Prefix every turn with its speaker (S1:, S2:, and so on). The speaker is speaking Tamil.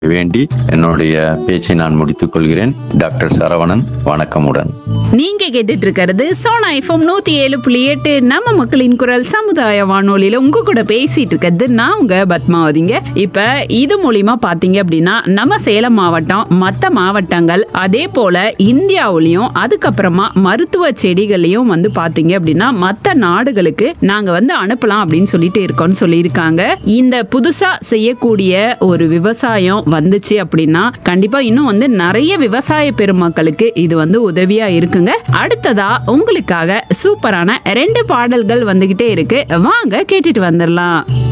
S1: வேண்டி என்னுடைய பேச்சை நான் முடித்துக் கொள்கிறேன் டாக்டர் சரவணன் வணக்கமுடன்
S2: நீங்க கேட்டுட்டு இருக்கிறது சோனா எஃப்எம் நூத்தி ஏழு புள்ளி எட்டு நம்ம மக்களின் குரல் சமுதாய வானொலியில உங்க கூட பேசிட்டு இருக்கிறது நான் உங்க பத்மாவதிங்க இப்ப இது மூலியமா பாத்தீங்க அப்படின்னா நம்ம சேலம் மாவட்டம் மத்த மாவட்டங்கள் அதே போல இந்தியாவுலயும் அதுக்கப்புறமா மருத்துவ செடிகளையும் வந்து பாத்தீங்க அப்படின்னா மத்த நாடுகளுக்கு நாங்க வந்து அனுப்பலாம் அப்படின்னு சொல்லிட்டு இருக்கோம்னு சொல்லியிருக்காங்க இந்த புதுசா செய்யக்கூடிய ஒரு விவசாயம் வந்துச்சு அப்படின்னா கண்டிப்பா இன்னும் வந்து நிறைய விவசாய பெருமக்களுக்கு இது வந்து உதவியா இருக்குங்க அடுத்ததா உங்களுக்காக சூப்பரான ரெண்டு பாடல்கள் வந்துகிட்டே இருக்கு வாங்க கேட்டுட்டு வந்துடலாம்